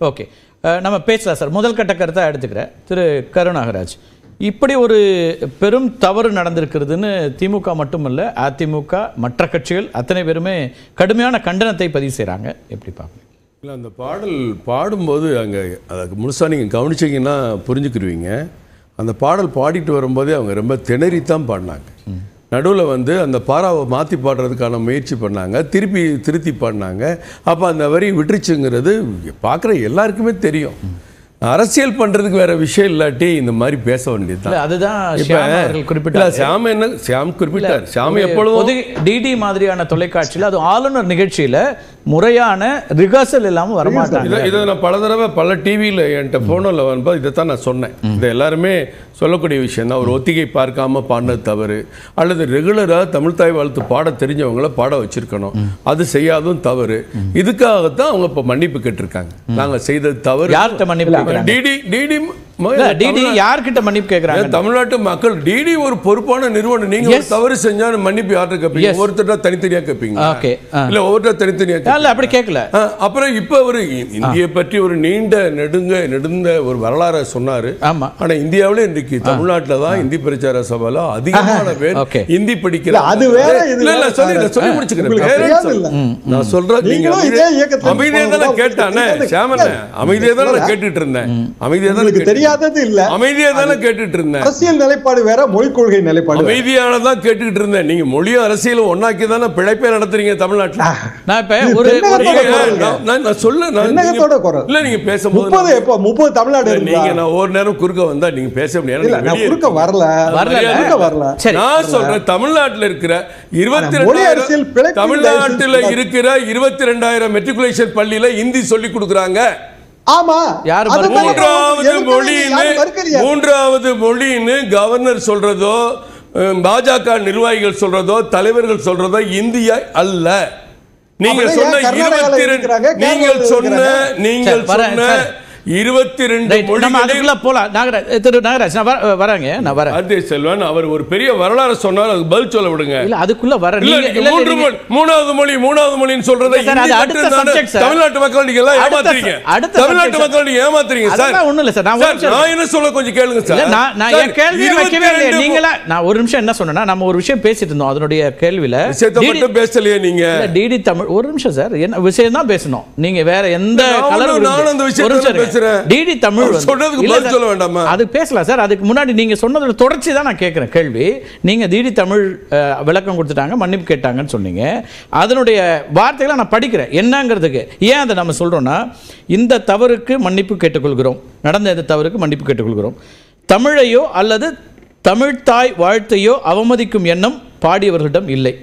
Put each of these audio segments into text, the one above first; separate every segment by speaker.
Speaker 1: Okay அஹ், நம்ம பேசலாம் sir முதல் கட்ட கருத்தை எடுத்துக்கிறேன் திரு கருணாகராஜ் இப்படி ஒரு பெரும் தவறு நடந்திருக்கிறதுன்னு திமுக மட்டுமல்ல அதிமுக மற்ற கட்சிகள் அத்தனை பேருமே கடுமையான கண்டனத்தை பதிவு செய்கிறாங்க எப்படி பார்க்கணும்
Speaker 2: இல்லை அந்த பாடல் பாடும்போது அங்கே அதுக்கு முழுசாக நீங்கள் கவனிச்சிங்கன்னா புரிஞ்சுக்கிருவீங்க அந்த பாடல் பாடிட்டு வரும்போதே அவங்க ரொம்ப திணறித்தான் பாடினாங்க நடுவில் வந்து அந்த பாராவை மாற்றி பாடுறதுக்கான முயற்சி பண்ணாங்க திருப்பி திருத்தி பாடினாங்க அப்போ அந்த வரி விட்டுருச்சுங்கிறது பார்க்குற எல்லாருக்குமே தெரியும் அரசியல் பண்ணுறதுக்கு வேற விஷயம் இல்லாட்டி இந்த மாதிரி பேச வேண்டியது
Speaker 1: இல்ல அதுதான்
Speaker 2: இப்ப
Speaker 1: ஷியாம் அவர்கள்
Speaker 2: இல்ல,
Speaker 1: குறிப்பிட்டார்
Speaker 2: சாம் என்ன சாம் குறிப்பிட்டார் சாம் எப்பொழுதும்
Speaker 1: பொது டிடி மாதிரியான தொலைக்காட்சியில் அது ஆளுநர் நிகழ்ச்சியில முறையான ரிஹர்சல் இல்லாம வரமாட்டாங்க
Speaker 2: இதை இதை நான் பல தடவை பல டிவியில் என்கிட்ட ஃபோனில் வரும்போது இதை தான் நான் சொன்னேன் இதை எல்லாருமே சொல்லக்கூடிய விஷயம் தான் ஒரு ஒத்திகை பார்க்காம பாடினது தவறு அல்லது ரெகுலராக தமிழ் தாய் வாழ்த்து பாட தெரிஞ்சவங்கள பாட வச்சிருக்கணும் அது செய்யாதும் தவறு இதுக்காகத்தான் அவங்க இப்போ மன்னிப்பு கேட்டிருக்காங்க நாங்கள் செய்தது தவறு
Speaker 1: யார்கிட்ட மன்னிப்பு கேட்கறாங்க
Speaker 2: டிடி டிடி
Speaker 1: இல்ல, டிடி யார்கிட்ட மன்னிப்பு கேட்கறாங்க
Speaker 2: ஏன் தமிழ்நாட்டு மக்கள் டிடி ஒரு பொறுப்பான நிறுவனம் நீங்க ஒரு தவறு செஞ்சா மன்னிப்பு யார்கிட்ட கேட்பீங்க ஒவ்வொருத்தர தனித்தனியா கேட்பீங்க
Speaker 1: Okay, ஆ.
Speaker 2: இல்ல ஒவ்வொருத்தர் தனித்தனியா கேட்பீங்க.
Speaker 1: இல்ல அப்படி கேட்கல
Speaker 2: ஆ, அப்புறம் இப்ப ஒரு இ- இந்தியை பற்றி ஒரு நீண்ட நெடுங்க நெடுந்த ஒரு வரலாறை சொன்னாரு
Speaker 1: ஆமா
Speaker 2: ஆனா இந்தியாவுல இன்றைக்கு தமிழ்நாட்டுல தான் இந்தி பிரச்சார சபையில அதிகமான பேர்
Speaker 1: Okay.
Speaker 2: இந்தி படிக்கிற
Speaker 3: இல்ல, அது வேற, இது
Speaker 2: இல்ல இல்ல
Speaker 3: வேற.
Speaker 2: சொல்லி நான் சொல்லி முடிச்சுக்கிறேன்
Speaker 3: உங்களுக்கு
Speaker 2: Parents
Speaker 3: தெரியாது இல்ல.
Speaker 2: நான் சொல்றேன் நீங்க
Speaker 3: நீங்களும் இதே இயக்கத்துல
Speaker 2: அமைதியா தானே
Speaker 3: போனவங்க
Speaker 2: கேட்டானே
Speaker 3: உங்களுக்கு
Speaker 2: சாமண்ணே
Speaker 3: தெரியாது.
Speaker 2: அமைதியா தானே நான் கேட்டுட்டு இருந்தேன் அமைதியா தானே
Speaker 3: உங்களுக்கு
Speaker 2: கேட்டுட்டு-
Speaker 3: தெரியாதது இல்ல
Speaker 2: அமைதியா தானே கேட்டுட்டு இருந்தேன்
Speaker 3: அரசியல் நிலைப்பாடு வேற மொழிக் கொள்கை நிலைப்பாடு வேற.
Speaker 2: அமைதியானதான் கேட்டுக்கிட்டு இருந்தேன் நீங்க மொழியும் அரசியலும் ஒன்னாக்கி தானே பிழைப்பே நடத்துறீங்க தமிழ்நாட்டுல
Speaker 1: நான் இப்ப
Speaker 3: இது
Speaker 1: ஒரு
Speaker 3: தென்னகத்தோட
Speaker 1: ஒரு-
Speaker 2: நீங்க-
Speaker 3: குரல்.
Speaker 2: நான் நான் நான் சொல்ல நான்
Speaker 3: தென்னகத்தோட
Speaker 2: நீங்க-
Speaker 3: குரல்.
Speaker 2: இல்ல நீங்க பேசும்போது
Speaker 3: முப்பது
Speaker 2: நான்-
Speaker 3: எப்போ முப்பது தமிழ்நாடு
Speaker 2: இல்ல,
Speaker 3: இருக்குதா?
Speaker 2: நீங்க நான் ஒரு நேரம் குறுக்க வந்தா நீங்க பேச முடியாது
Speaker 3: இல்ல
Speaker 2: நீங்க
Speaker 3: நான்
Speaker 2: வெளியே
Speaker 3: குறுக்க வரல
Speaker 1: வரல.
Speaker 3: குறுக்க வரல
Speaker 1: சரி
Speaker 2: நான் சொல்றேன் தமிழ்நாட்டுல இருக்கிற இருபத்தி
Speaker 3: ஆனா, மொழி அரசியல்
Speaker 2: ரெண்டாயிரம்
Speaker 3: பிழைப்பு
Speaker 2: தமிழ்நாட்டுல
Speaker 3: தயவு செஞ்சு
Speaker 2: இருக்கிற இருபத்தி ரெண்டாயிரம் மெட்ரிகுலேஷன் பள்ளியில ஹிந்தி சொல்லி கொடுக்குறாங்க
Speaker 3: ஆமா
Speaker 1: யாரு
Speaker 3: அது
Speaker 1: மறுக்கலையே?
Speaker 2: மூன்றாவது
Speaker 3: எதுக்குமே
Speaker 2: மொழின்னு
Speaker 3: யாரும் மறுக்கலையே?
Speaker 2: மூன்றாவது மொழின்னு கவர்னர் சொல்றதோ அஹ், பாஜக நிர்வாகிகள் சொல்றதோ தலைவர்கள் சொல்றதோ இந்தியா அல்ல நீங்கள்
Speaker 3: அப்புறம்
Speaker 2: சொன்ன
Speaker 3: ஏன் கர்நாடகால
Speaker 2: இருபத்தி
Speaker 3: இருக்கிறாங்க,
Speaker 2: ரெண்டு நீங்கள்
Speaker 3: கேரளால
Speaker 2: சொன்ன
Speaker 3: இருக்கிறாங்க?
Speaker 2: நீங்கள்
Speaker 1: சரி, வரேன்,
Speaker 2: சொன்ன
Speaker 1: சரி.
Speaker 2: இருபத்தி ரெண்டு
Speaker 1: Right, நம்ம
Speaker 2: மொழிகளில்
Speaker 1: அதுக்குள்ள போலாம் நாகராஜ் திரு நாகராஜ் நான் வர- வரேங்க நான் வரேன்
Speaker 2: ஆர்த்தி செல்வன் அவர் ஒரு பெரிய வரலாறு சொன்னார் அதுக்கு பதில் சொல்ல விடுங்க
Speaker 1: இல்ல அதுக்குள்ள வர
Speaker 2: இல்ல
Speaker 1: நீங்க
Speaker 2: நீங்க
Speaker 1: இல்ல,
Speaker 2: மூன்று
Speaker 1: நீங்க-
Speaker 2: மொழி மூணாவது மொழி மூணாவது மொழின்னு சொல்றதை
Speaker 1: இல்ல சார், அது
Speaker 2: ஹிந்தி
Speaker 1: அடுத்த
Speaker 2: மட்டும்தானே
Speaker 1: subject சார்.
Speaker 2: தமிழ்நாட்டு மக்கள் நீங்க எல்லாம்
Speaker 1: அடுத்த
Speaker 2: ஏமாத்துறீங்க
Speaker 1: ச- அடுத்த
Speaker 2: தமிழ்நாட்டு
Speaker 1: subject
Speaker 2: மக்கள் நீங்க ஏமாத்துறீங்க சார்
Speaker 1: அதெல்லாம் ஒண்ணும் இல்ல சார், நான் ஒரு
Speaker 2: சார்,
Speaker 1: நிமிஷம்
Speaker 2: நான் என்ன சொல்ல கொஞ்சம் கேளுங்க சார்
Speaker 1: இல்ல நான் நான்
Speaker 2: சார்,
Speaker 1: என் கேள்வியை
Speaker 2: இருபத்தி
Speaker 1: வைக்கவே இல்லையே
Speaker 2: ரெண்டு
Speaker 1: நீங்களா நான் ஒரு நிமிஷம் என்ன சொன்னேன்னா நம்ம ஒரு விஷயம் பேசிட்டு இருந்தோம் அதனுடைய கேள்வியில
Speaker 2: விஷயத்தை
Speaker 1: DD
Speaker 2: மட்டும் பேசலையே நீங்க
Speaker 1: இல்ல, டிடி தமிழ் ஒரு நிமிஷம் சார் என்ன விஷயம் தான் பேசணும் நீங்க வேற எந்த
Speaker 2: நான்
Speaker 1: கலர்
Speaker 2: ஒண்ணும் நானும் அந்த விஷயத்தை தான் பேசுறேன்.
Speaker 1: டிடி தமிழ்
Speaker 2: அவர்
Speaker 1: வந்து-
Speaker 2: சொன்னதுக்கு
Speaker 1: இல்ல
Speaker 2: பதில்
Speaker 1: சார்,
Speaker 2: சொல்ல வேண்டாமா?
Speaker 1: அது பேசலாம் சார் அதுக்கு முன்னாடி நீங்க சொன்னதோட தொடர்ச்சி தான் நான் கேட்கிறேன் கேள்வி நீங்க டிடி தமிழ் அஹ், விளக்கம் கொடுத்துட்டாங்க மன்னிப்பு கேட்டாங்கன்னு சொன்னீங்க அதனுடைய வார்த்தைகளை நான் படிக்கிறேன் என்னங்கிறதுக்கு ஏன் அதை நம்ம சொல்றோம்னா இந்த தவறுக்கு மன்னிப்பு கேட்டுக்கொள்கிறோம் நடந்த இந்த தவறுக்கு மன்னிப்பு கேட்டுக்கொள்கிறோம் தமிழையோ அல்லது தமிழ்த்தாய் வாழ்த்தையோ அவமதிக்கும் எண்ணம் பாடியவர்களிடம் இல்லை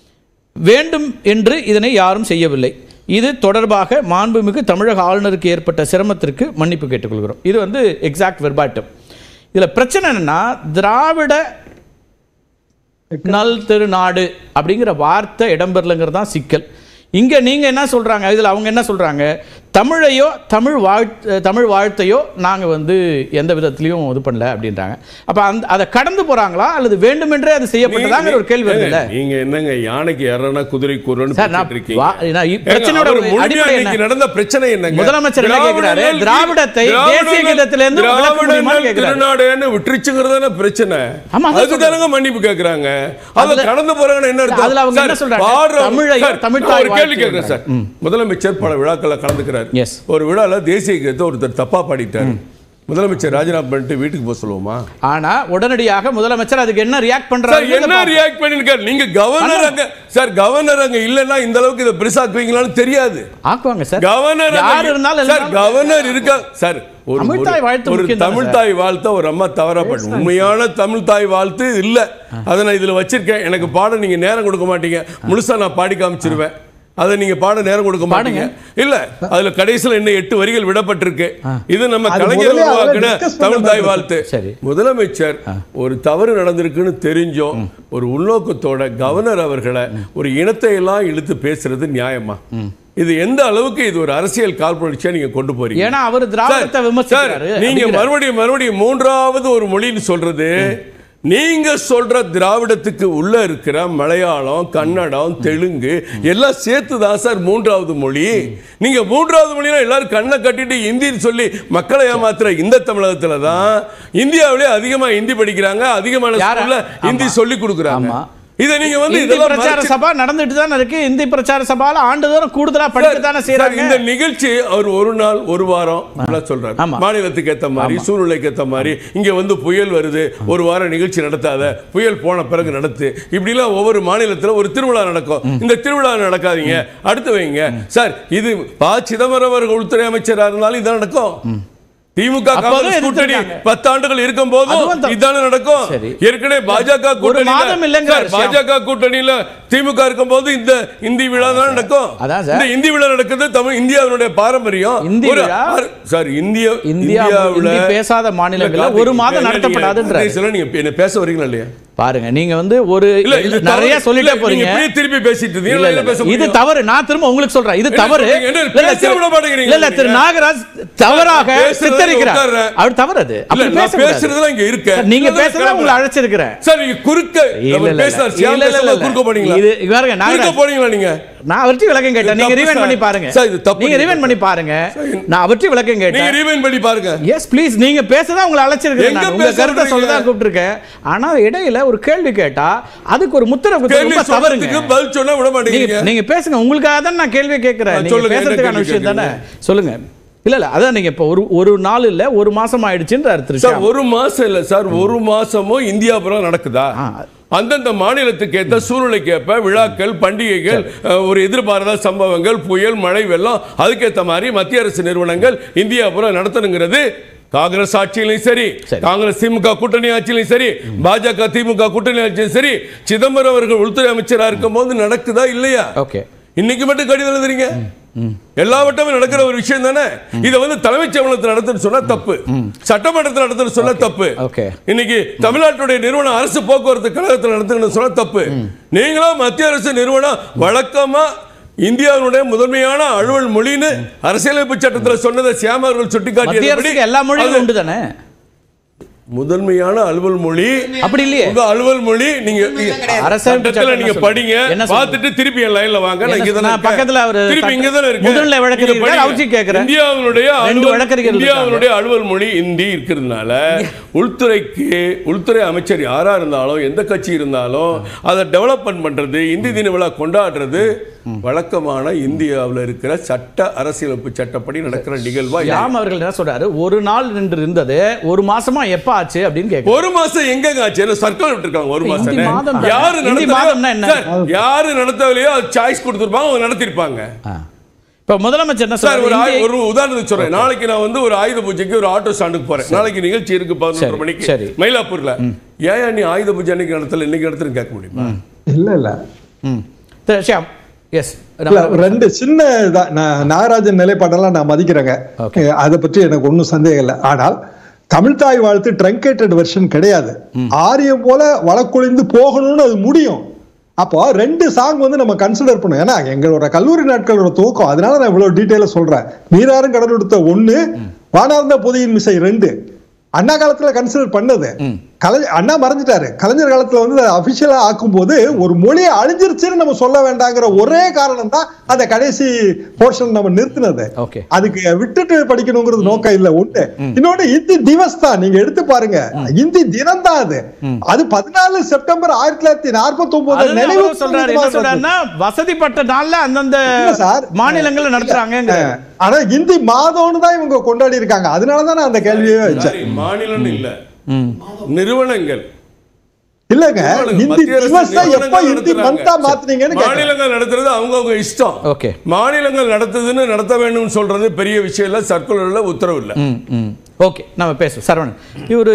Speaker 1: வேண்டும் என்று இதனை யாரும் செய்யவில்லை இது தொடர்பாக மாண்புமிகு தமிழக ஆளுநருக்கு ஏற்பட்ட சிரமத்திற்கு மன்னிப்பு கேட்டுக்கொள்கிறோம் இது வந்து எக்ஸாக்ட் வெர்பாட்டம் இதில் பிரச்சனை என்னன்னா திராவிட நல் திருநாடு அப்படிங்கிற வார்த்தை இடம்பெறலைங்கிறது தான் சிக்கல் இங்கே நீங்கள் என்ன சொல்கிறாங்க இதில் அவங்க என்ன சொல்கிறாங்க தமிழையோ தமிழ் வாழ்த்து தமிழ் வாழ்த்தையோ நாங்கள் வந்து எந்த விதத்துலையும் இது பண்ணல அப்படின்றாங்க அப்போ அந்த அதை கடந்து போகிறாங்களா அல்லது வேண்டுமென்றே அது செய்யப்பட்டதாங்கிற ஒரு கேள்வி வருதுல்ல
Speaker 2: ஏங்க, நீங்க என்னங்க யானைக்கு யாரனா குதிரை கூறன்னு
Speaker 1: சார், நான்
Speaker 2: பேசிட்டு இருக்கீங்க
Speaker 1: வா- நான் இ-
Speaker 2: ஏங்க,
Speaker 1: பிரச்சனையோட
Speaker 2: அவர் முழுமையா
Speaker 1: அடிப்படை என்ன?
Speaker 2: இன்னைக்கு நடந்த பிரச்சனை என்னங்க
Speaker 1: முதலமைச்சர் என்ன கேட்கிறாரு?
Speaker 2: திராவிடர்கள்
Speaker 1: திராவிடத்தை
Speaker 2: திராவிடர்கள்
Speaker 1: தேசிய கீதத்திலிருந்து விலக்க
Speaker 2: திராவிடர்கள்
Speaker 1: முடியுமான்னு கேட்கிறாரு.
Speaker 2: திருநாடுன்னு விட்டுருச்சுங்கிறதான பிரச்சனை
Speaker 1: ஆமா, அதான்
Speaker 2: அதுக்கு தானங்க மன்னிப்பு கேக்குறாங்க அதை
Speaker 1: அதுல-
Speaker 2: கடந்து போறாங்கன்னு என்ன அர்த்தம்
Speaker 1: அதுல அவங்க
Speaker 2: சார்,
Speaker 1: என்ன சொல்றாங்க?
Speaker 2: பாடுற-
Speaker 1: தமிழையோ,
Speaker 2: சார்,
Speaker 1: தமிழ்
Speaker 2: நான்
Speaker 1: தாய்
Speaker 2: ஒரு கேள்வி
Speaker 1: வாழ்த்து
Speaker 2: கேட்கிறேன் சார் முதலமைச்சர் பல விழாக்கள்ல கலந்துக்கிறார்
Speaker 1: Yes.
Speaker 2: ஒரு விழால தேசிய கீதத்தை ஒருத்தர் தப்பா பாடிட்டார் முதலமைச்சர் ராஜினாமா பண்ணிட்டு வீட்டுக்கு போக சொல்லுவோமா
Speaker 1: ஆனா உடனடியாக முதலமைச்சர் அதுக்கு என்ன ரியாக்ட்
Speaker 2: சார்
Speaker 1: பண்றாரு
Speaker 2: என்ன ரியாக்ட் பண்ணிருக்காரு நீங்க கவர்னர் அங்க சார் கவர்னர் அங்க இல்லன்னா இந்த அளவுக்கு இதை பெருசாக்குவீங்களான்னு தெரியாது
Speaker 1: ஆக்குவாங்க சார்
Speaker 2: கவர்னர்
Speaker 1: யார்
Speaker 2: அங்க-
Speaker 1: இருந்தாலும்
Speaker 2: சார்
Speaker 1: எல்லாரும்
Speaker 2: கவர்னர் இருக்கா சார் ஒரு
Speaker 1: தமிழ் தாய்
Speaker 2: ஒரு-
Speaker 1: வாழ்த்து
Speaker 2: ஒரு
Speaker 1: முக்கியம் தானே
Speaker 2: தமிழ்
Speaker 1: சார்?
Speaker 2: தாய் வாழ்த்த ஒரு அம்மா தவறா பாட்டு உண்மையான தமிழ் தாய் வாழ்த்து இல்ல அதை நான் இதுல வச்சிருக்கேன் எனக்கு பாட நீங்க நேரம் கொடுக்க மாட்டீங்க முழுசா நான் பாடி காமிச்சிருவேன் அதை நீங்க பாட நேரம் கொடுக்க மாட்டீங்க இல்ல அதுல கடைசியில என்ன எட்டு வரிகள் விடப்பட்டிருக்கு இது நம்ம
Speaker 3: அது
Speaker 2: கலைஞர்
Speaker 3: முதல்ல அதெல்லாம்
Speaker 2: உருவாக்கின
Speaker 3: discuss பண்ண
Speaker 2: தமிழ் தாய்
Speaker 3: மாதிரி
Speaker 2: வாழ்த்து
Speaker 1: சரி.
Speaker 2: முதலமைச்சர் ஒரு தவறு நடந்திருக்குன்னு தெரிஞ்சோம் ஒரு உள்நோக்கத்தோட கவர்னர் அவர்களை ஒரு இனத்தை எல்லாம் இழுத்து பேசுறது நியாயமா இது எந்த அளவுக்கு இது ஒரு அரசியல் காழ்ப்புணர்ச்சியா நீங்க கொண்டு போறீங்க
Speaker 1: ஏன்னா அவர் திராவிடத்தை
Speaker 2: சார்,
Speaker 1: விமர்சிக்கிறாரு
Speaker 2: சார், நீங்க
Speaker 1: அப்படிங்கிற-
Speaker 2: மறுபடியும் மறுபடியும் மூன்றாவது ஒரு மொழின்னு சொல்றது நீங்க சொல்ற திராவிடத்துக்கு உள்ள இருக்கிற மலையாளம் கன்னடம் தெலுங்கு எல்லாம் சேர்த்து தான் சார் மூன்றாவது மொழி நீங்க மூன்றாவது மொழினா எல்லாரும் கண்ணை கட்டிட்டு ஹிந்தின்னு சொல்லி மக்களை ஏமாத்துற இந்த தமிழகத்துல தான் இந்தியாவிலே அதிகமா ஹிந்தி படிக்கிறாங்க அதிகமான
Speaker 1: யாரா?
Speaker 2: ஸ்கூல்ல ஹிந்தி
Speaker 1: ஆமா.
Speaker 2: சொல்லி கொடுக்குறாங்க
Speaker 1: ஆமா.
Speaker 2: இதை நீங்க வந்து
Speaker 1: இந்தி
Speaker 2: இதெல்லாம்
Speaker 1: பிரச்சார
Speaker 2: மறைச்சு-
Speaker 1: சபா நடந்துட்டு தானே இருக்கு இந்தி பிரச்சார சபால ஆண்டுதோறும் கூடுதலா படிக்க தானே
Speaker 2: சார்,
Speaker 1: செய்யறாங்க
Speaker 2: இந்த நிகழ்ச்சி அவர் ஒரு நாள் ஒரு வாரம் எல்லாம் சொல்றாரு
Speaker 1: ஆமா.
Speaker 2: மாநிலத்துக்கு ஏத்த மாதிரி சூழ்நிலைக்கு ஏத்த மாதிரி இங்க வந்து புயல் வருது ஒரு வாரம் நிகழ்ச்சி நடத்தாத புயல் போன பிறகு நடத்து இப்படிலாம் ஒவ்வொரு மாநிலத்துல ஒரு திருவிழா நடக்கும் இந்த திருவிழா நடக்காதீங்க அடுத்து வைங்க சார் இது ப சிதம்பரம் அவர்கள் உள்துறை அமைச்சரா இருந்தாலும் இதான் நடக்கும் திமுக
Speaker 1: அப்போதும்
Speaker 2: காங்கிரஸ் கூட்டணி
Speaker 1: எதிர்த்திருக்காங்க.
Speaker 2: பத்து ஆண்டுகள் இருக்கும் போதும்
Speaker 1: அதுவும் த-
Speaker 2: இதானே நடக்கும்
Speaker 1: சரி.
Speaker 2: ஏற்கனவே பாஜக கூட்டணி
Speaker 1: மாதம் இல்லைங்கிறார் ஷியாம்.
Speaker 2: பாஜக கூட்டணியில திமுக இருக்கும் போது இந்த இந்தி விழா தான் நடக்கும்
Speaker 1: அதான் சார்.
Speaker 2: இந்த இந்தி விழா நடக்குது தமிழ் இந்தியாவுடைய பாரம்பரியம்
Speaker 1: இந்தி
Speaker 2: ஒரு
Speaker 1: விழா?
Speaker 2: ஆறு- சார் இந்திய
Speaker 1: இந்தியா இந்தி பேசாத மாநிலங்கள்ல
Speaker 2: இல்ல,
Speaker 1: ஒரு மாதம்
Speaker 2: இல்ல,
Speaker 1: நடத்தப்படாதுன்ற
Speaker 2: நீங்க சொல்ல, நீங்க என்ன பேச வரீங்களா இல்லையா
Speaker 1: பாருங்க நீங்க வந்து ஒரு
Speaker 2: இல்ல இது
Speaker 1: நிறைய
Speaker 2: தவறு.
Speaker 1: சொல்லிட்டே
Speaker 2: இல்ல,
Speaker 1: போறீங்க
Speaker 2: நீங்க இப்படியே திருப்பி பேசிட்டு இருந்தீங்க.
Speaker 1: இல்ல,
Speaker 2: என்ன
Speaker 1: இல்ல,
Speaker 2: பேச
Speaker 1: இது
Speaker 2: முடியும்?
Speaker 1: தவறு நான் திரும்ப உங்களுக்கு சொல்றேன் இது
Speaker 2: என்ன
Speaker 1: தவறு
Speaker 2: சொல்றீங்க? என்ன
Speaker 1: இல்ல, இல்ல,
Speaker 2: பேச
Speaker 1: திரு-
Speaker 2: விட மாட்டேங்கிறீங்க
Speaker 1: இல்ல, இல்ல, திரு
Speaker 2: நீங்க.
Speaker 1: நாகராஜ் தவறாக
Speaker 2: நான் பேசுறதுல
Speaker 1: சித்தரிக்கிறார்
Speaker 2: உட்கார்றேன்.
Speaker 1: அவர் தவறு அது
Speaker 2: இல்ல,
Speaker 1: அப்படி
Speaker 2: நான்
Speaker 1: பேசக்கூடாது.
Speaker 2: பேசுறதுல இங்க இருக்க.
Speaker 1: சார், நீங்க
Speaker 2: இதுல
Speaker 1: பேசுறதா
Speaker 2: கிளம்புறேன்.
Speaker 1: உங்களை அழைச்சிருக்கிறேன்
Speaker 2: சார் நீங்க குறுக்க
Speaker 1: இல்ல,
Speaker 2: அவர்
Speaker 1: இல்ல,
Speaker 2: பேசினார்.
Speaker 1: இல்ல,
Speaker 2: சியாம்
Speaker 1: இல்ல, இல்ல,
Speaker 2: பேசும்போது
Speaker 1: இல்ல.
Speaker 2: குறுக்க போனீங்களா?
Speaker 1: இது இங்க பாருங்க,
Speaker 2: குறுக்க
Speaker 1: நாகராஜ்.
Speaker 2: போனீங்களா நீங்க
Speaker 1: நான் அவர்ட்டி விளக்கம் கேட்டேன்
Speaker 2: இது
Speaker 1: நீங்க
Speaker 2: தப்பு
Speaker 1: ரிவைன்
Speaker 2: சார்.
Speaker 1: பண்ணி பாருங்க
Speaker 2: சார், இது தப்பு
Speaker 1: நீங்க
Speaker 2: நீங்க
Speaker 1: ரிவைன் பண்ணி பாருங்க நான் அவர்ட்டி விளக்கம்
Speaker 2: நீங்க
Speaker 1: கேட்டேன்
Speaker 2: ரீவைண்ட் பண்ணி பாருங்க
Speaker 1: எஸ் ப்ளீஸ் நீங்க பேசதான் உங்களை அழைச்சிருக்கேன்
Speaker 2: எங்க
Speaker 1: நான். உங்க
Speaker 2: பேச
Speaker 1: கருத்தை
Speaker 2: விடுறீங்க?
Speaker 1: சொல்ல தான் கூப்பிட்டுருக்கேன் ஆனா இடையில ஒரு கேள்வி கேட்டா அதுக்கு ஒரு முத்திரை குத்துறது
Speaker 2: கேள்வி
Speaker 1: ரொம்ப தவறுங்க
Speaker 2: சொல்றதுக்கு பதில் சொன்னா விட மாட்டேங்கிறீங்க
Speaker 1: நீங்க நீங்க பேசுங்க உங்களுக்காக தான் நான் கேள்வி கேட்கிறேன்
Speaker 2: ஆ,
Speaker 1: நீங்க
Speaker 2: சொல்லுங்க, என்ன
Speaker 1: பேசுறதுக்கான
Speaker 2: கேள்வி
Speaker 1: விஷயம் தானே சொல்லுங்க இல்ல இல்ல அதான் நீங்க இப்ப ஒரு ஒரு நாள் இல்ல ஒரு மாசம் ஆயிடுச்சுன்றாரு
Speaker 2: சார்
Speaker 1: திருச்சி
Speaker 2: ஒரு மாசம் இல்ல சார் ஒரு மாசமும் இந்தியா பூரா நடக்குதா
Speaker 1: ஆ.
Speaker 2: அந்தந்த மாநிலத்துக்கு ஏற்ற சூழ்நிலைக்கு ஏற்ப விழாக்கள் பண்டிகைகள் அஹ், ஒரு எதிர்பாராத சம்பவங்கள் புயல் மழை வெள்ளம் அதுக்கேற்ற மாதிரி மத்திய அரசு நிறுவனங்கள் இந்தியா பூரா நடத்தணுங்கிறது காங்கிரஸ் ஆட்சியிலும் சரி
Speaker 1: சரி.
Speaker 2: காங்கிரஸ் திமுக கூட்டணி ஆட்சியிலும் சரி பாஜக திமுக கூட்டணி ஆட்சியும் சரி சிதம்பரம் அவர்கள் உள்துறை அமைச்சரா இருக்கும் போது நடக்குதா இல்லையா
Speaker 1: ஓகே
Speaker 2: இன்னைக்கு மட்டும் கடிதம் எழுதுறீங்க எல்லா வட்டமும் நடக்கிற ஒரு விஷயம் தானே இதை வந்து தலைமைச் செயலகத்தில் நடத்துன்னு சொன்னா தப்பு சட்டமன்றத்தில் நடத்துன்னு சொன்னா தப்பு
Speaker 1: ஓகே.
Speaker 2: இன்னைக்கு தமிழ்நாட்டுடைய நிறுவனம் அரசு போக்குவரத்து கழகத்தில் நடத்துன்னு சொன்னா தப்பு நீங்களா மத்திய அரசு நிறுவனம் வழக்கமா இந்தியாவுடைய முதன்மையான அலுவல் மொழின்னு அரசியலமைப்பு சட்டத்தில் சொன்னதை சியாம அவர்கள்
Speaker 1: மத்திய
Speaker 2: சுட்டிக்காட்டியபடி
Speaker 1: அரசுக்கு எல்லா மொழிகளும் உண்டு தானே
Speaker 2: முதன்மையான அலுவல் மொழி
Speaker 1: அப்படி இல்லையே
Speaker 2: உங்க அலுவல் மொழி நீங்க
Speaker 1: அரசியலமைப்பு
Speaker 2: சட்டத்துல
Speaker 1: சட்டம்
Speaker 2: நீங்க
Speaker 1: என்ன
Speaker 2: படிங்க
Speaker 1: சொல்லுது? என்ன சொல்லுது?
Speaker 2: பார்த்துட்டு திருப்பி என் லைன்ல வாங்க நான்
Speaker 1: என்ன
Speaker 2: இங்க தானே
Speaker 1: நான்
Speaker 2: இருக்கேன்.
Speaker 1: பக்கத்துல அவரு
Speaker 2: திருப்பி
Speaker 1: சட்ட-
Speaker 2: இங்க தானே இருக்கேன்
Speaker 1: முதல்ல வழக்கறிஞர்
Speaker 2: நீங்க படிங்க.
Speaker 1: இருக்காரு, அவர்கிட்ட கேட்கிறேன்.
Speaker 2: இந்தியாவினுடைய
Speaker 1: ரெண்டு
Speaker 2: அலுவல்
Speaker 1: வழக்கறிஞர்கள்
Speaker 2: இந்தியாவினுடைய அலுவல் மொழி இந்தி இருக்கிறதுனால உள்துறைக்கு உள்துறை அமைச்சர் யாரா இருந்தாலும் எந்த கட்சி இருந்தாலும் அதை டெவலப்மெண்ட் பண்றது இந்தி தின விழா கொண்டாடுறது வழக்கமான இந்தியாவில் இருக்கிற சட்ட அரசியலமைப்பு சட்டப்படி நடக்கிற நிகழ்வா இது.
Speaker 1: யாம் அவர்கள் என்ன சொல்றாரு ஒரு நாள் நின்று இருந்தது ஒரு மாசமா எப்ப ஆச்சு அப்படின்னு கேட்க
Speaker 2: ஒரு மாசம் எங்கங்க ஆச்சு சர்க்கிள் விட்டுருக்காங்க ஒரு மாசம்
Speaker 1: இந்தி மாதம் தானே.
Speaker 2: யாரு
Speaker 1: இந்தி மாதம்னா என்ன?
Speaker 2: நடத்தலையோ சார், யாரு நடத்தலையோ அது சாய்ஸ் கொடுத்துருப்பாங்க அவங்க நடத்திருப்பாங்க
Speaker 1: இப்ப முதலமைச்சர் என்ன
Speaker 2: சார் ஒரு
Speaker 1: சொல்றாரு
Speaker 2: ஆயு-
Speaker 1: இந்திய-
Speaker 2: ஒரு உதாரணத்துக்கு சொல்றேன் நாளைக்கு நான் வந்து ஒரு ஆயுத பூஜைக்கு ஒரு ஆட்டோ ஸ்டாண்டுக்கு போறேன் நாளைக்கு நிகழ்ச்சி இருக்கு பதினொன்று
Speaker 1: சரி,
Speaker 2: மணிக்கு
Speaker 1: சரி.
Speaker 2: மயிலாப்பூர்ல ஏன் நீ ஆயுத பூஜை அன்னைக்கு நடத்தல இன்னைக்கு நடத்துன்னு கேட்க முடியுமா
Speaker 3: இல்ல இல்ல
Speaker 1: ம். திரு ஷியாம் எஸ்
Speaker 3: இல்ல ரெண்டு சின்ன இதா- நான் நாகராஜன் நிலைப்பாடெல்லாம் நான் மதிக்கிறேங்க
Speaker 1: Okay.
Speaker 3: அதை பற்றி எனக்கு ஒன்றும் சந்தேகம் இல்லை ஆனால் தமிழ்தாய் வாழ்த்து ட்ரங்கேட்டட் வெர்ஷன் கிடையாது ஆரியம் போல வழக்குழிந்து போகணும்னு அது முடியும் அப்போ ரெண்டு சாங் வந்து நம்ம கன்சிடர் பண்ணும் ஏன்னா எங்களோட கல்லூரி நாட்களோட துவக்கம் அதனால நான் இவ்வளவு டீட்டெயிலா சொல்றேன் நீராறும் கடல் எடுத்த ஒண்ணு வானார்ந்த பொதியின் மிசை ரெண்டு அண்ணா காலத்துல கன்சிடர் பண்ணது கலைஞர் அண்ணா மறைஞ்சிட்டாரு கலைஞர் காலத்துல வந்து அபிஷியலா ஆக்கும் போது ஒரு மொழியை அழிஞ்சிருச்சுன்னு நம்ம சொல்ல வேண்டாங்கிற ஒரே காரணம் தான் அந்த கடைசி போர்ஷன் நம்ம நிறுத்தினது
Speaker 1: Okay.
Speaker 3: அதுக்கு விட்டுட்டு படிக்கணுங்கிறது நோக்கம் இல்ல ஒண்ணு இன்னொன்னு இந்தி திவஸ் தான் நீங்க எடுத்து பாருங்க இந்தி தினம் தான் அது அது பதினாலு செப்டம்பர் ஆயிரத்தி தொள்ளாயிரத்தி நாற்பத்தி ஒன்பது
Speaker 1: அதுதான்
Speaker 3: நினைவு
Speaker 1: அவரும் சொல்றாரு என்ன சொல்றாருன்னா வசதிப்பட்ட நாள்ல அந்தந்த
Speaker 3: இல்ல சார்.
Speaker 1: மாநிலங்கள்ல நடத்துறாங்க
Speaker 3: ஆனா இந்தி மாதம்னு தான் இவங்க கொண்டாடி இருக்காங்க அதனாலதான் நான் அந்த கேள்வியே வச்சேன்
Speaker 2: சரி, மாநிலம் இல்ல நிறுவனங்கள்
Speaker 3: இல்லங்க இந்தி
Speaker 2: மத்திய அரசு
Speaker 3: திவஸ் எப்ப
Speaker 2: நிறுவனங்கள்
Speaker 3: இந்தி
Speaker 2: நடத்துறாங்க.
Speaker 3: மந்தா மாத்துனீங்கன்னு கேட்டேன்.
Speaker 2: மாநிலங்கள் நடத்துறது அவங்கவங்க இஷ்டம்
Speaker 1: ஓகே
Speaker 2: மாநிலங்கள் நடத்துதுன்னு நடத்த வேண்டும் சொல்றது பெரிய விஷயம் இல்ல சர்க்குலர்ல உத்தரவு இல்ல
Speaker 1: ம் ம் ஓகே நம்ம பேசுவோம் சரவணன் இவர்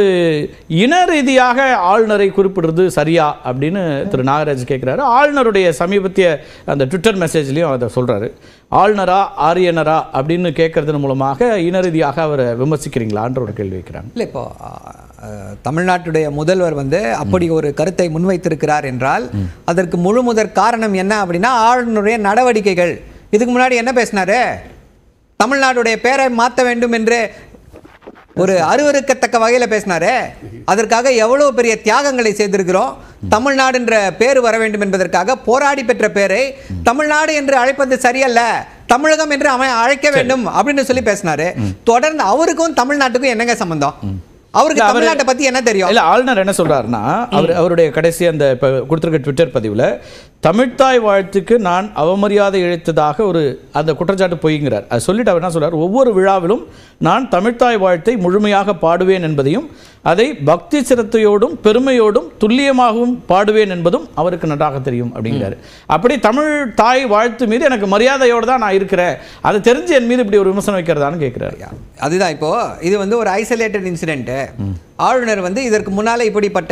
Speaker 1: இன ரீதியாக ஆளுநரை குறிப்பிடுறது சரியா அப்படின்னு திரு நாகராஜ் கேட்குறாரு ஆளுநருடைய சமீபத்திய அந்த ட்விட்டர் மெசேஜ்லையும் அதை சொல்றாரு ஆளுநரா ஆரியனரா அப்படின்னு கேட்கறதன் மூலமாக இன ரீதியாக அவரை விமர்சிக்கிறீங்களான்ற ஒரு கேள்வி வைக்கிறாங்க
Speaker 4: இல்லை இப்போ அஹ், தமிழ்நாட்டுடைய முதல்வர் வந்து அப்படி ஒரு கருத்தை முன்வைத்திருக்கிறார் என்றால் அதற்கு முழு முதற் காரணம் என்ன அப்படின்னா ஆளுநருடைய நடவடிக்கைகள் இதுக்கு முன்னாடி என்ன பேசினாரு தமிழ்நாடுடைய பேரை மாற்ற வேண்டும் என்று ஒரு அருவருக்கத்தக்க வகையில பேசினாரு அதற்காக எவ்வளவு பெரிய தியாகங்களை செய்திருக்கிறோம் தமிழ்நாடுன்ற பேர் வர வேண்டும் என்பதற்காக போராடி பெற்ற பேரை தமிழ்நாடு என்று அழைப்பது சரியல்ல தமிழகம் என்று அவன் அழைக்க வேண்டும் அப்படின்னு சொல்லி பேசினாரு தொடர்ந்து அவருக்கும் தமிழ்நாட்டுக்கும் என்னங்க சம்பந்தம் அவருக்கு
Speaker 1: இல்ல, அவரு-
Speaker 4: தமிழ்நாட்டை பத்தி என்ன தெரியும்
Speaker 1: இல்ல ஆளுநர் என்ன சொல்றாருன்னா அவர் அவருடைய கடைசி அந்த இப்போ கொடுத்துருக்க ட்விட்டர் பதிவுல தமிழ்த்தாய் வாழ்த்துக்கு நான் அவமரியாதை இழைத்ததாக ஒரு அந்த குற்றச்சாட்டு பொய்ங்கிறார் அது சொல்லிட்டு அவர் என்ன சொல்றார் ஒவ்வொரு விழாவிலும் நான் தமிழ்த்தாய் வாழ்த்தை முழுமையாக பாடுவேன் என்பதையும் அதை பக்தி சிரத்தையோடும் பெருமையோடும் துல்லியமாகவும் பாடுவேன் என்பதும் அவருக்கு நன்றாக தெரியும் அப்படிங்கிறாரு அப்படி தமிழ் தாய் வாழ்த்து மீது எனக்கு மரியாதையோடு தான் நான் இருக்கிறேன் அதை தெரிஞ்சு என் மீது இப்படி ஒரு விமர்சனம் வைக்கிறதான்னு கேட்கிறாரு
Speaker 4: அதுதான் இப்போ இது வந்து ஒரு ஐசோலேட்டட் இன்சிடென்ட் ஆளுநர் வந்து இதற்கு முன்னால இப்படிப்பட்ட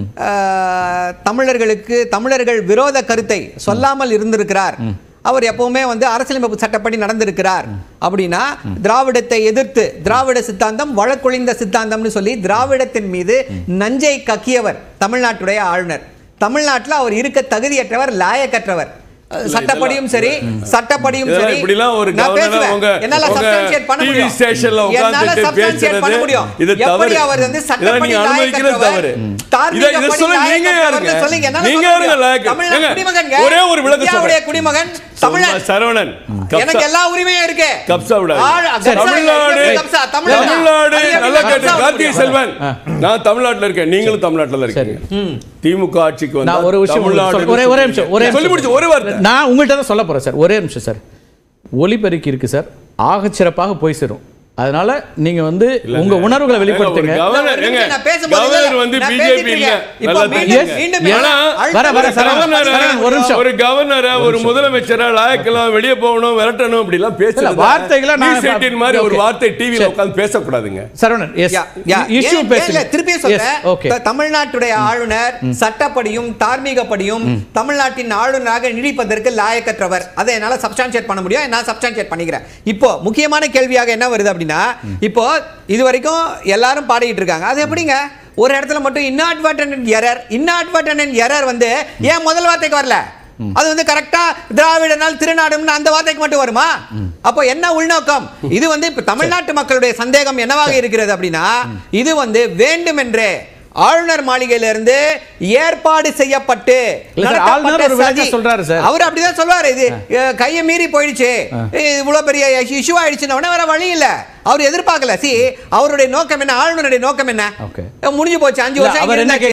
Speaker 4: ஆஹ், தமிழர்களுக்கு தமிழர்கள் விரோத கருத்தை சொல்லாமல் இருந்திருக்கிறார் அவர் எப்பவுமே வந்து அரசியலமைப்பு சட்டப்படி நடந்திருக்கிறார் அப்படின்னா திராவிடத்தை எதிர்த்து திராவிட சித்தாந்தம் வழக்கொழிந்த சித்தாந்தம்னு சொல்லி திராவிடத்தின் மீது நஞ்சை கக்கியவர் தமிழ்நாட்டுடைய ஆளுநர் தமிழ்நாட்டுல அவர் இருக்க தகுதியற்றவர் லாயக்கற்றவர் சட்டப்படியும் சரி சட்டப்படியும்
Speaker 2: இதெல்லாம்
Speaker 4: சரி
Speaker 2: இப்படிலாம் ஒரு
Speaker 4: நான்
Speaker 2: கவர்னரா
Speaker 4: பேசுவேன்.
Speaker 2: உங்க-
Speaker 4: என்னால
Speaker 2: உங்க
Speaker 4: substantiate பண்ண
Speaker 2: TV
Speaker 4: முடியும்.
Speaker 2: ஸ்டேஷன்ல
Speaker 4: என்னால
Speaker 2: உட்கார்ந்துட்டு
Speaker 4: substantiate பண்ண
Speaker 2: பேசுறது
Speaker 4: முடியும்.
Speaker 2: இது
Speaker 4: எப்படி
Speaker 2: தவறு.
Speaker 4: அவர் வந்து
Speaker 2: இதெல்லாம்
Speaker 4: சட்டப்படி
Speaker 2: நீங்க அனுமதிக்கிறது
Speaker 4: லாயக்கற்றவர்,
Speaker 2: தவறு.
Speaker 4: தார்மீகப்படி
Speaker 2: இதை- இதை சொல்ல நீங்க
Speaker 4: லாயக்கற்றவர்னு
Speaker 2: யாருங்க?
Speaker 4: சொல்லி என்னால
Speaker 2: நீங்க
Speaker 4: சொல்ல
Speaker 2: யாருங்க
Speaker 4: முடியும்.
Speaker 2: லாயக்கு?
Speaker 4: தமிழ்நாடு
Speaker 2: ஏங்க,
Speaker 4: குடிமகன்ங்க.
Speaker 2: ஒரே ஒரு விளக்கம்
Speaker 4: இந்தியாவுடைய
Speaker 2: சொல்றேன்.
Speaker 4: குடிமகன்
Speaker 2: சும்மா
Speaker 4: தமிழன்
Speaker 2: சரவணன் கப்சா-
Speaker 4: எனக்கு எல்லா உரிமையும் இருக்கு
Speaker 2: கப்சா விடாது.
Speaker 4: ஆள் கப்சா
Speaker 2: தமிழ்நாடு
Speaker 4: எப்படி கப்சா? தமிழனா?
Speaker 2: தமிழ்நாடு
Speaker 4: அது எப்படி
Speaker 2: நல்லா
Speaker 4: கப்சா
Speaker 2: கேட்டு
Speaker 4: விட
Speaker 2: கார்த்திகை
Speaker 4: முடியும்?
Speaker 2: செல்வன் நான் தமிழ்நாட்டுல இருக்கேன் நீங்களும் தமிழ்நாட்டுல தான் இருக்கீங்க திமுக ஆட்சிக்கு வந்தா
Speaker 1: நான் ஒரு விஷயம் உங்களுக்கு
Speaker 2: தமிழ்நாடு
Speaker 1: சொல்ல- ஒரே ஒரே நிமிஷம் ஒரே
Speaker 2: சொல்லி முடிச்சு ஒரே வார்த்தை
Speaker 1: நான் உங்கள்கிட்ட தான் சொல்ல போறேன் சார் ஒரே நிமிஷம் சார் ஒலிபெருக்கி இருக்கு சார் ஆகச் சிறப்பாக போய் சேரும் அதனால நீங்க வந்து உங்க உணர்வுகளை வெளிப்படுத்துங்க
Speaker 2: ஏங்க, ஒரு கவர்னர் ஏங்க,
Speaker 4: நான் பேசும்போது
Speaker 2: கவர்னர் வந்து
Speaker 4: நான்
Speaker 2: பிஜேபி
Speaker 4: பேசிட்டு
Speaker 2: இல்ல
Speaker 4: இருக்கேன். இப்போ
Speaker 2: நல்லா
Speaker 4: மீண்டும்,
Speaker 2: தெரிஞ்சுங்க.
Speaker 4: மீண்டும்
Speaker 2: ஏன்னா,
Speaker 1: வர, வர,
Speaker 2: ஒரு
Speaker 1: சரவணன்,
Speaker 2: கவர்னரை,
Speaker 1: சரவணன், ஒரு நிமிஷம்.
Speaker 2: ஒரு கவர்னரை ஒரு முதலமைச்சரா லாயக்கெல்லாம் வெளியே போகணும் விரட்டணும் அப்படி எல்லாம் பேசுறது
Speaker 1: வார்த்தைகளை நான்
Speaker 2: நீசேட்டின் மாதிரி ஒரு
Speaker 1: Okay.
Speaker 2: வார்த்தை டிவில
Speaker 1: சரி.
Speaker 2: உட்கார்ந்து பேசக்கூடாதுங்க
Speaker 1: Saravanan yes
Speaker 4: yeah, yeah.
Speaker 1: Issue
Speaker 4: ஏன்,
Speaker 1: பேசுங்க
Speaker 4: ஏன் இல்ல, திருப்பியும் சொல்றேன்.
Speaker 1: ஓகே
Speaker 4: த- தமிழ்நாட்டுடைய ஆளுநர் சட்டப்படியும் தார்மீகப்படியும் தமிழ்நாட்டின் ஆளுநராக நீடிப்பதற்கு லாயக்கற்றவர் அதை என்னால சப்ஸ்டான்சியேட் பண்ண முடியும் நான் சப்ஸ்டான்சியேட் பண்ணிக்கிறேன் இப்போ முக்கியமான கேள்வியாக என்ன வருது அப்படின்னா இப்போ இது வரைக்கும் எல்லாரும் பாடிட்டு இருக்காங்க அது எப்படிங்க ஒரு இடத்துல மட்டும் இன்னாட்வர்டன்ட் எரர் இன்னாட்வர்டன்ட் எரர் வந்து ஏன் முதல் வார்த்தைக்கு வரல அது வந்து கரெக்டா திராவிடனால் திருநாடும்னு அந்த வார்த்தைக்கு மட்டும் வருமா அப்போ என்ன உள்நோக்கம் இது வந்து இப்ப தமிழ்நாட்டு மக்களுடைய சந்தேகம் என்னவாக இருக்கிறது அப்படின்னா இது வந்து வேண்டுமென்றே ஆளுநர் மாளிகையிலிருந்து ஏற்பாடு செய்யப்பட்டு
Speaker 1: இல்ல சார்,
Speaker 4: நடத்தப்பட்ட
Speaker 1: ஆளுநர் ஒரு விளக்கம்
Speaker 4: சதி.
Speaker 1: சொல்றாரு சார்.
Speaker 4: அவர் அப்படிதான் சொல்றாரு இது அஹ், கையை மீறி போயிடுச்சு இது இவ்வளவு பெரிய இஷ்யூ ஆயிடுச்சுன்னா உடனே வேற வழி இல்ல அவர் எதிர்பார்க்கல சி அவருடைய நோக்கம் என்ன ஆளுநருடைய நோக்கம் என்ன
Speaker 1: Okay.
Speaker 4: முடிஞ்சு போச்சு அஞ்சு
Speaker 1: இல்ல,
Speaker 4: வருஷம்
Speaker 1: அவர்
Speaker 4: இங்க
Speaker 1: என்ன
Speaker 4: இருந்தாச்சு.